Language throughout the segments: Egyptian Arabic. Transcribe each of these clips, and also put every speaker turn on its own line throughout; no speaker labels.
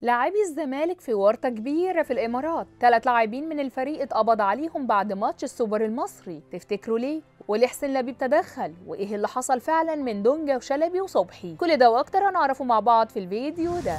لاعبي الزمالك في ورطة كبيرة في الإمارات ثلاث لاعبين من الفريق اتقبض عليهم بعد ماتش السوبر المصري تفتكروا ليه؟ وليه حسين لبيب تدخل؟ وإيه اللي حصل فعلا من دونجا وشلبي وصبحي؟ كل ده وأكتر هنعرفه مع بعض في الفيديو ده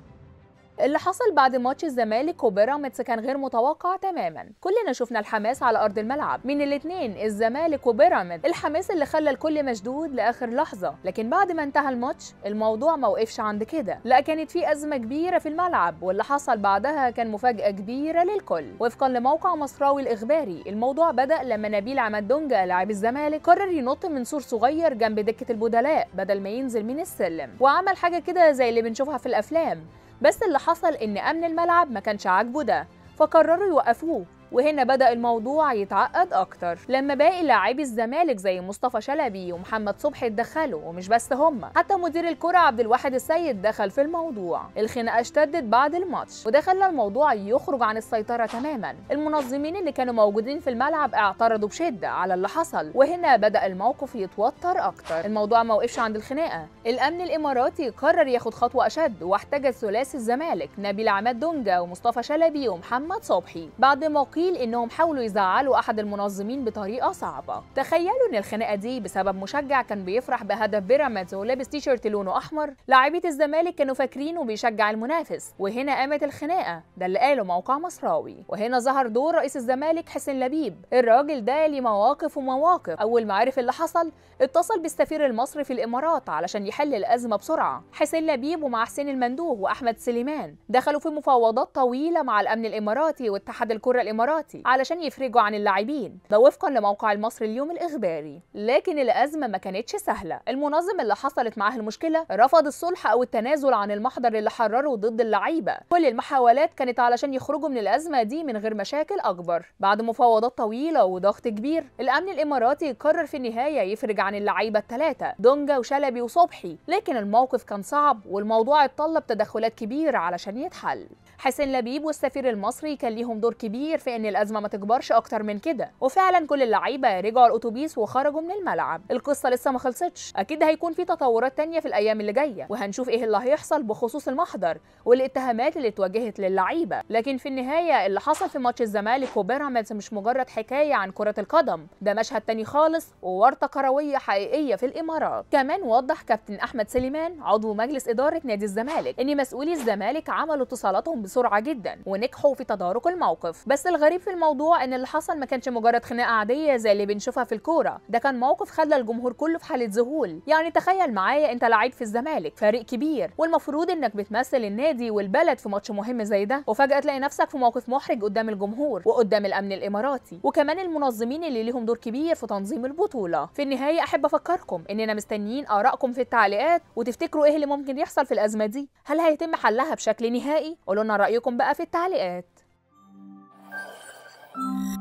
اللي حصل بعد ماتش الزمالك وبيراميدز كان غير متوقع تماما كلنا شفنا الحماس على ارض الملعب من الاثنين الزمالك وبيراميدز الحماس اللي خلى الكل مشدود لاخر لحظه لكن بعد ما انتهى الماتش الموضوع ما وقفش عند كده لا كانت في ازمه كبيره في الملعب واللي حصل بعدها كان مفاجاه كبيره للكل وفقا لموقع مصراوي الاخباري الموضوع بدا لما نبيل عماد دونجا لاعب الزمالك قرر ينط من سور صغير جنب دكه البدلاء بدل ما ينزل من السلم وعمل حاجه كده زي اللي بنشوفها في الافلام بس اللي حصل ان امن الملعب ما كانش عاجبه ده فقرروا يوقفوه وهنا بدأ الموضوع يتعقد أكتر لما باقي لاعبي الزمالك زي مصطفى شلبي ومحمد صبحي اتدخلوا ومش بس هم حتى مدير الكرة عبد الواحد السيد دخل في الموضوع الخناقة اشتدت بعد الماتش وده خلى الموضوع يخرج عن السيطرة تماما المنظمين اللي كانوا موجودين في الملعب اعترضوا بشدة على اللي حصل وهنا بدأ الموقف يتوتر أكتر الموضوع ما وقفش عند الخناقة الأمن الإماراتي قرر ياخد خطوة أشد واحتجز ثلاثي الزمالك نبيل عماد دونجا ومصطفى شلبي ومحمد صبحي بعد موقف قيل انهم حاولوا يزعلوا احد المنظمين بطريقه صعبه تخيلوا ان الخناقه دي بسبب مشجع كان بيفرح بهدف بيراميدز ولابس تيشيرت لونه احمر لاعبيه الزمالك كانوا فاكرينه بيشجع المنافس وهنا قامت الخناقه ده اللي قاله موقع مصراوي وهنا ظهر دور رئيس الزمالك حسين لبيب الراجل ده ليه مواقف ومواقف اول ما عرف اللي حصل اتصل بالسفير المصري في الامارات علشان يحل الازمه بسرعه حسين لبيب ومع حسين المندوب واحمد سليمان دخلوا في مفاوضات طويله مع الامن الاماراتي واتحاد الكره الاماراتي علشان يفرجوا عن اللاعبين ده وفقا لموقع المصري اليوم الاخباري لكن الازمه ما كانتش سهله المنظم اللي حصلت معاه المشكله رفض الصلح او التنازل عن المحضر اللي حرره ضد اللعيبه كل المحاولات كانت علشان يخرجوا من الازمه دي من غير مشاكل اكبر بعد مفاوضات طويله وضغط كبير الامن الاماراتي قرر في النهايه يفرج عن اللعيبه الثلاثه دونجا وشلبي وصبحي لكن الموقف كان صعب والموضوع اتطلب تدخلات كبيره علشان يتحل حسين لبيب والسفير المصري كان ليهم دور كبير في ان الازمه ما تكبرش اكتر من كده وفعلا كل اللعيبه رجعوا الاتوبيس وخرجوا من الملعب القصه لسه ما خلصتش اكيد هيكون في تطورات تانية في الايام اللي جايه وهنشوف ايه اللي هيحصل بخصوص المحضر والاتهامات اللي اتوجهت للعيبه لكن في النهايه اللي حصل في ماتش الزمالك وبيراميدز مش مجرد حكايه عن كره القدم ده مشهد تاني خالص وورطه كرويه حقيقيه في الامارات كمان وضح كابتن احمد سليمان عضو مجلس اداره نادي الزمالك ان مسؤولي الزمالك عملوا اتصالاتهم بسرعه جدا ونجحوا في تدارك الموقف بس الغريب في الموضوع ان اللي حصل ما كانش مجرد خناقه عاديه زي اللي بنشوفها في الكوره ده كان موقف خلى الجمهور كله في حاله ذهول يعني تخيل معايا انت لعيب في الزمالك فريق كبير والمفروض انك بتمثل النادي والبلد في ماتش مهم زي ده وفجاه تلاقي نفسك في موقف محرج قدام الجمهور وقدام الامن الاماراتي وكمان المنظمين اللي ليهم دور كبير في تنظيم البطوله في النهايه احب افكركم اننا مستنيين ارائكم في التعليقات وتفتكروا ايه اللي ممكن يحصل في الازمه دي هل هيتم حلها بشكل نهائي قولوا لنا رايكم بقى في التعليقات